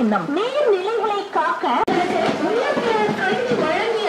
சின்னம் நீர் நிலைகளை காக்க உயர்ந்த கல்வி வழங்கிய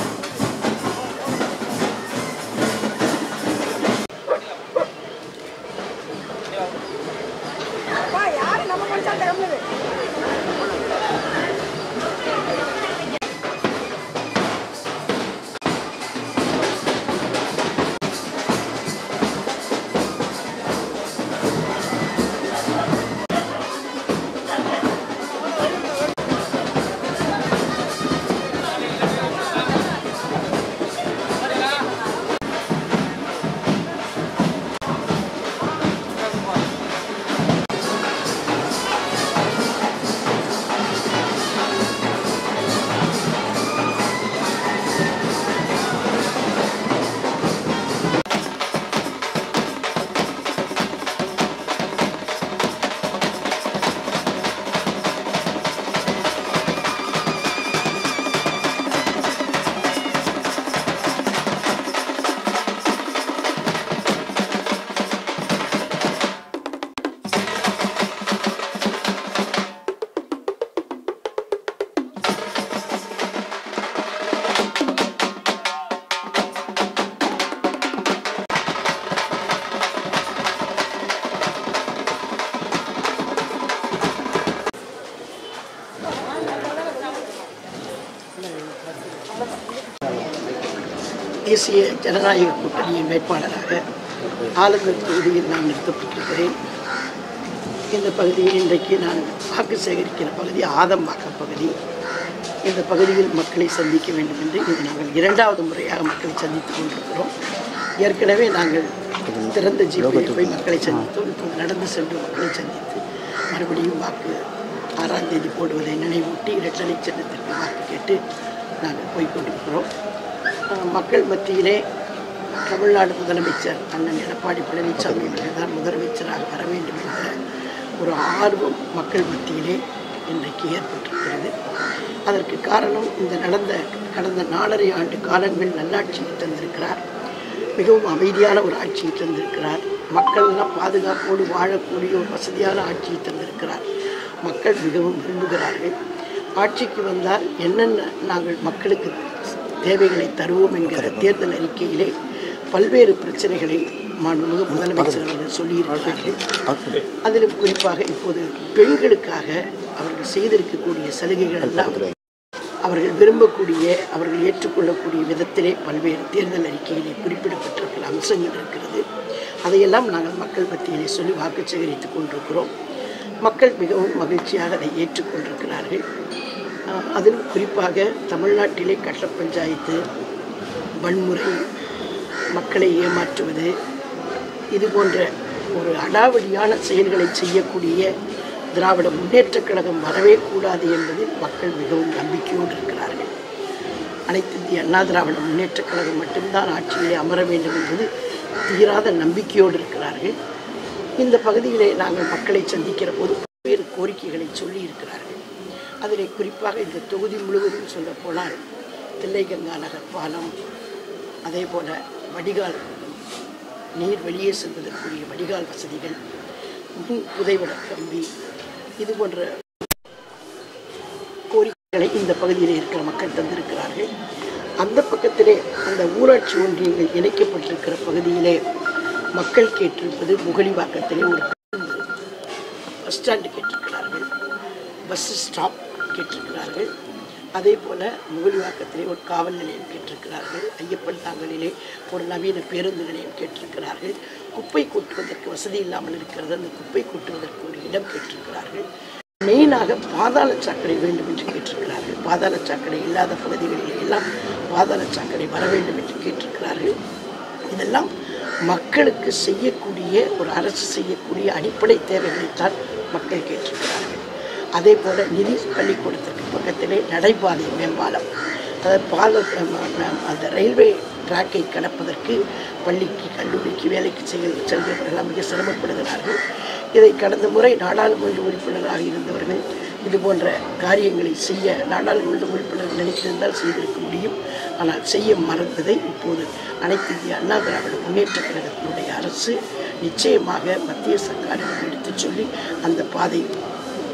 தேசிய ஜனநாயக கூட்டணியின் வேட்பாளராக ஆளுநர் தொகுதியில் நான் நிறுத்தப்பட்டிருக்கிறேன் இந்த பகுதியில் இன்றைக்கு நான் வாக்கு சேகரிக்கிற பகுதி ஆதம்பாக்கம் பகுதி இந்த பகுதியில் மக்களை சந்திக்க வேண்டும் என்று இது நாங்கள் இரண்டாவது முறையாக மக்களை சந்தித்துக் கொண்டிருக்கிறோம் ஏற்கனவே நாங்கள் திறந்த ஜீப்பில் போய் மக்களை சந்தித்தோம் இப்போது நடந்து சென்று மக்களை சந்தித்து மறுபடியும் வாக்கு ஆறாம் தேதி போடுவதை நினைவூட்டி இரட்டலை சின்னத்திற்கு வாக்கு கேட்டு நாங்கள் போய் கொண்டிருக்கிறோம் அஹ் மக்கள் மத்தியிலே தமிழ்நாடு முதலமைச்சர் அண்ணன் எடப்பாடி பழனிசாமி அவர்கள் தான் முதலமைச்சராக வர வேண்டும் என்ற ஒரு ஆர்வம் மக்கள் மத்தியிலே இன்றைக்கு ஏற்பட்டிருக்கிறது அதற்கு காரணம் இந்த நடந்த கடந்த நாலரை ஆண்டு காலங்கள் நல்லாட்சியை தந்திருக்கிறார் மிகவும் அமைதியான ஒரு ஆட்சியை தந்திருக்கிறார் மக்கள் எல்லாம் பாதுகாப்போடு வாழக்கூடிய ஒரு வசதியான ஆட்சியை தந்திருக்கிறார் மக்கள் மிகவும் விரும்புகிறார்கள் ஆட்சிக்கு வந்தால் என்னென்ன நாங்கள் மக்களுக்கு தேவைகளை தருவோம் என்கிற தேர்தல் அறிக்கையிலே பல்வேறு பிரச்சனைகளை மாண்புமிகு முதலமைச்சர் அவர்கள் சொல்லியிருக்கிறார்கள் அதிலும் குறிப்பாக இப்போது பெண்களுக்காக அவர்கள் செய்திருக்கக்கூடிய சலுகைகள் எல்லாம் அவர்கள் விரும்பக்கூடிய அவர்கள் ஏற்றுக்கொள்ளக்கூடிய விதத்திலே பல்வேறு தேர்தல் அறிக்கையிலே குறிப்பிடப்பட்டிருக்கிற அம்சங்கள் இருக்கிறது அதையெல்லாம் நாங்கள் மக்கள் மத்தியிலே சொல்லி வாக்கு சேகரித்துக் கொண்டிருக்கிறோம் மக்கள் மிகவும் மகிழ்ச்சியாக அதை ஏற்றுக்கொண்டிருக்கிறார்கள் அஹ் அதிலும் குறிப்பாக தமிழ்நாட்டிலே கட்ட பஞ்சாயத்து வன்முறை மக்களை ஏமாற்றுவது இது போன்ற ஒரு அடாவடியான செயல்களை செய்யக்கூடிய திராவிட முன்னேற்றக் கழகம் வரவே கூடாது என்பதில் மக்கள் மிகவும் நம்பிக்கையோடு இருக்கிறார்கள் அனைத்து இந்திய அண்ணா திராவிட முன்னேற்றக் கழகம் மட்டும்தான் ஆட்சியிலே அமர வேண்டும் என்பது தீராத நம்பிக்கையோடு இருக்கிறார்கள் இந்த பகுதியிலே நாங்கள் மக்களை சந்திக்கிற போது பல்வேறு கோரிக்கைகளை சொல்லி இருக்கிறார்கள் அதிலே குறிப்பாக இந்த தொகுதி முழுவதும் சொல்லப் போனால் தில்லைகங்கா நகர் பாலம் அதே போல வடிகால் நீர் வெளியே செல்வதற்குரிய வடிகால் வசதிகள் மின் புதைவட கம்பி இது போன்ற கோரிக்கைகளை இந்த பகுதியில் இருக்கிற மக்கள் தந்திருக்கிறார்கள் அந்த பக்கத்திலே அந்த ஊராட்சி ஒன்றியங்கள் இணைக்கப்பட்டிருக்கிற பகுதியிலே மக்கள் கேட்டிருப்பது முகலிவாக்கத்திலே ஒரு பேருந்து பஸ் ஸ்டாண்டு கேட்டிருக்கிறார்கள் பஸ் ஸ்டாப் கேட்டிருக்கிறார்கள் அதே போல் முகலிவாக்கத்திலே ஒரு காவல் நிலையம் கேட்டிருக்கிறார்கள் ஐயப்பன் தாங்கலிலே ஒரு நவீன பேருந்து நிலையம் கேட்டிருக்கிறார்கள் குப்பை கொட்டுவதற்கு வசதி இல்லாமல் இருக்கிறது அந்த குப்பை கொட்டுவதற்கு ஒரு இடம் கேட்டிருக்கிறார்கள் மெயினாக பாதாள சாக்கடை வேண்டும் என்று கேட்டிருக்கிறார்கள் பாதாள சாக்கடை இல்லாத பகுதிகளில் எல்லாம் பாதாள சாக்கடை வர வேண்டும் என்று கேட்டிருக்கிறார்கள் இதெல்லாம் மக்களுக்கு செய்யக்கூடிய ஒரு அரசு செய்யக்கூடிய அடிப்படை தேவைகளைத்தான் மக்கள் கேட்டிருக்கிறார்கள் அதே போல் நிதி பள்ளிக்கூடத்திற்கு பக்கத்திலே நடைபாதை மேம்பாலம் அதாவது பால அந்த ரயில்வே ட்ராக்கை கடப்பதற்கு பள்ளிக்கு கல்லூரிக்கு வேலைக்கு செய்ய செல்பவர்கள் மிக சிரமப்படுகிறார்கள் இதை கடந்த முறை நாடாளுமன்ற உறுப்பினராக இருந்தவர்கள் இது போன்ற காரியங்களை செய்ய நாடாளுமன்ற உறுப்பினர் நினைத்திருந்தால் செய்திருக்க முடியும் ஆனால் செய்ய மறந்ததை இப்போது அனைத்து இந்திய அண்ணா திராவிட முன்னேற்ற கழகத்தினுடைய அரசு நிச்சயமாக மத்திய சர்க்காரிடம் எடுத்துச் சொல்லி அந்த பாதை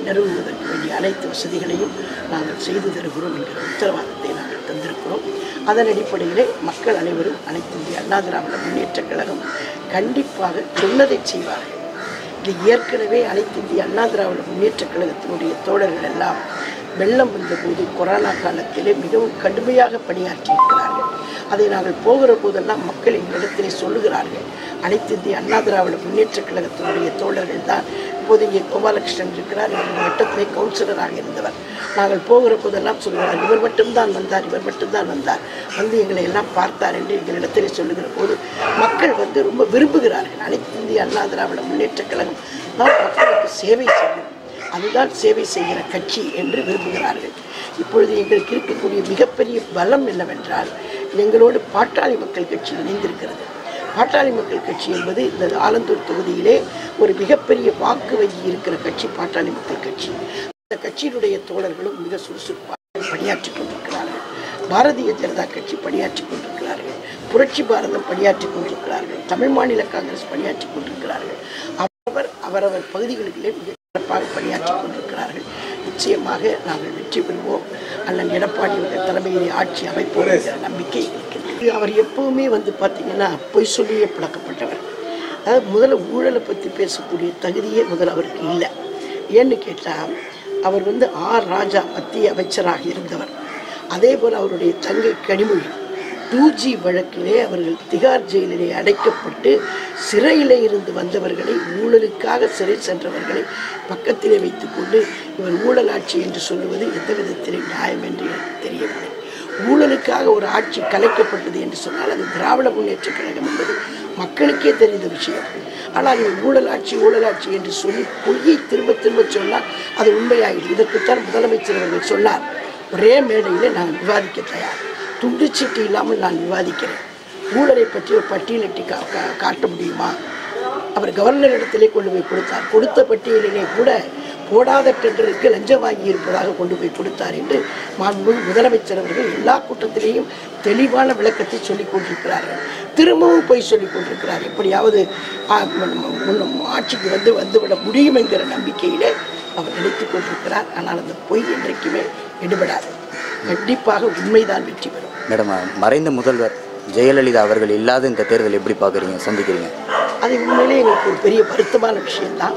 நிறுவுவதற்கு வேண்டிய அனைத்து வசதிகளையும் நாங்கள் செய்து தருகிறோம் என்கிற உத்தரவாதத்தை நாங்கள் தந்திருக்கிறோம் அதன் அடிப்படையிலே மக்கள் அனைவரும் அனைத்து இந்திய அண்ணா திராவிட முன்னேற்றக் கழகம் கண்டிப்பாக சொன்னதை செய்வார்கள் இது ஏற்கனவே அனைத்து இந்திய அண்ணா திராவிட முன்னேற்றக் கழகத்தினுடைய தோழர்கள் எல்லாம் வெள்ளம் வந்தபோது கொரோனா காலத்திலே மிகவும் கடுமையாக பணியாற்றியிருக்கிறார்கள் அதை நாங்கள் போகிற போதெல்லாம் மக்கள் எங்களிடத்திலே சொல்லுகிறார்கள் அனைத்து இந்திய அண்ணா திராவிட முன்னேற்றக் கழகத்தினுடைய தோழர்கள் தான் இப்போது இங்கே கோபாலகிருஷ்ணன் இருக்கிறார் இவர் இந்த வட்டத்திலே கவுன்சிலராக இருந்தவர் நாங்கள் போகிற போதெல்லாம் சொல்கிறார் இவர் மட்டும்தான் வந்தார் இவர் மட்டும்தான் வந்தார் வந்து எங்களை எல்லாம் பார்த்தார் என்று எங்களிடத்திலே சொல்லுகிற போது மக்கள் வந்து ரொம்ப விரும்புகிறார்கள் அனைத்து இந்திய அண்ணா திராவிட முன்னேற்றக் கழகம் தான் மக்களுக்கு சேவை செய்யும் அதுதான் சேவை செய்கிற கட்சி என்று விரும்புகிறார்கள் இப்பொழுது எங்களுக்கு இருக்கக்கூடிய மிகப்பெரிய பலம் என்னவென்றால் எங்களோடு பாட்டாளி மக்கள் கட்சி இணைந்திருக்கிறது பாட்டாளி மக்கள் கட்சி என்பது இந்த ஆலந்தூர் தொகுதியிலே ஒரு மிகப்பெரிய வாக்கு வங்கி இருக்கிற கட்சி பாட்டாளி மக்கள் கட்சி அந்த கட்சியினுடைய தோழர்களும் மிக சுறுசுறுப்பாக பணியாற்றிக் கொண்டிருக்கிறார்கள் பாரதிய ஜனதா கட்சி பணியாற்றிக் கொண்டிருக்கிறார்கள் புரட்சி பாரதம் பணியாற்றிக் கொண்டிருக்கிறார்கள் தமிழ் மாநில காங்கிரஸ் பணியாற்றிக் கொண்டிருக்கிறார்கள் அவரவர் அவரவர் பகுதிகளிலே மிக சிறப்பாக பணியாற்றிக் கொண்டிருக்கிறார்கள் நிச்சயமாக நாங்கள் வெற்றி பெறுவோம் அண்ணன் எடப்பாடியுடைய தலைமையிலே ஆட்சி அமைப்போம் என்கிற நம்பிக்கை இருக்கின்றது அவர் எப்பவுமே வந்து பார்த்தீங்கன்னா பொய் சொல்லியே பழக்கப்பட்டவர் அதாவது முதல்ல ஊழலை பற்றி பேசக்கூடிய தகுதியே முதல்ல அவருக்கு இல்லை ஏன்னு கேட்டால் அவர் வந்து ஆர் ராஜா மத்திய அமைச்சராக இருந்தவர் அதே போல் அவருடைய தங்கை கனிமொழி டூ ஜி வழக்கிலே அவர்கள் திகார் ஜெயிலிலே அடைக்கப்பட்டு சிறையிலே இருந்து வந்தவர்களை ஊழலுக்காக சிறை சென்றவர்களை பக்கத்திலே வைத்துக்கொண்டு இவர் ஊழல் ஆட்சி என்று சொல்லுவது எந்த விதத்திலே நியாயம் என்று எனக்கு தெரியவில்லை ஊழலுக்காக ஒரு ஆட்சி கலைக்கப்பட்டது என்று சொன்னால் அது திராவிட முன்னேற்றக் கழகம் என்பது மக்களுக்கே தெரிந்த விஷயம் ஆனால் இது ஊழல் ஆட்சி ஊழல் ஆட்சி என்று சொல்லி பொய்யை திரும்ப திரும்ப சொன்னால் அது உண்மையாகிடும் இதற்குத்தான் முதலமைச்சர் அவர்கள் சொன்னார் ஒரே மேடையிலே நான் விவாதிக்க தயார் துண்டு சீட்டு இல்லாமல் நான் விவாதிக்கிறேன் ஊழலை பற்றி ஒரு பட்டியலிட்டு கா கா- காட்ட முடியுமா அவர் கவர்னர் இடத்திலே கொண்டு போய் கொடுத்தார் கொடுத்த பட்டியலிலே கூட போடாத டெண்டருக்கு லஞ்சம் வாங்கி இருப்பதாக கொண்டு போய் கொடுத்தார் என்று மாண்புமிகு முதலமைச்சர் அவர்கள் எல்லா கூட்டத்திலேயும் தெளிவான விளக்கத்தை சொல்லிக் கொண்டிருக்கிறார்கள் திரும்பவும் போய் சொல்லிக் கொண்டிருக்கிறார் எப்படியாவது ஆ, ம- ம- முன்னும் ஆட்சிக்கு வந்து வந்துவிட முடியும் என்கிற நம்பிக்கையிலே அவர் நினைத்துக் கொண்டிருக்கிறார் ஆனால் அந்த பொய் என்றைக்குமே எடுபடாது கண்டிப்பாக உண்மைதான் வெற்றி பெறும் மேடம் மறைந்த முதல்வர் ஜெயலலிதா அவர்கள் இல்லாத இந்த தேர்தல் எப்படி பார்க்குறீங்க சந்திக்கிறீங்க அது உண்மையிலே எங்களுக்கு ஒரு பெரிய வருத்தமான விஷயம்தான்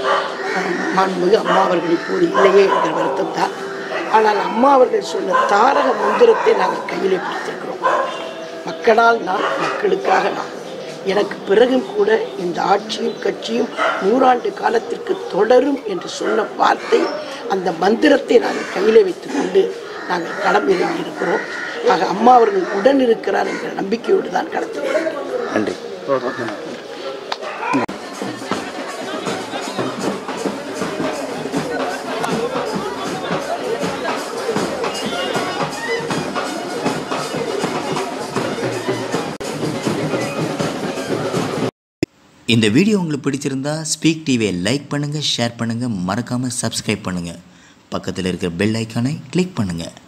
ஆம், மாண்புமிகு அம்மா அவர்கள் இப்போது இல்லையே என்கிற வருத்தம் தான் ஆனால் அம்மா அவர்கள் சொன்ன தாரக மந்திரத்தை நாங்கள் கையிலே பிடித்திருக்கிறோம் மக்களால் நான் மக்களுக்காக நான் எனக்கு பிறகும் கூட இந்த ஆட்சியும் கட்சியும் நூறாண்டு காலத்திற்கு தொடரும் என்று சொன்ன வார்த்தை அந்த மந்திரத்தை நாங்கள் கையிலே வைத்துக்கொண்டு நாங்கள் களம் இறங்கி இருக்கிறோம் ஆக அம்மா அவர்கள் உடன் இருக்கிறார் என்கிற நம்பிக்கையோடு தான் களத்தில் இறங்கியிருக்கிறோம் நன்றி இந்த வீடியோ உங்களுக்கு பிடிச்சிருந்தா ஸ்பீக் டிவியை லைக் பண்ணுங்கள் ஷேர் பண்ணுங்கள் மறக்காமல் சப்ஸ்கிரைப் பண்ணுங்கள் பக்கத்தில் இருக்கிற பெல் ஐக்கானை கிளிக் பண்ணுங்கள்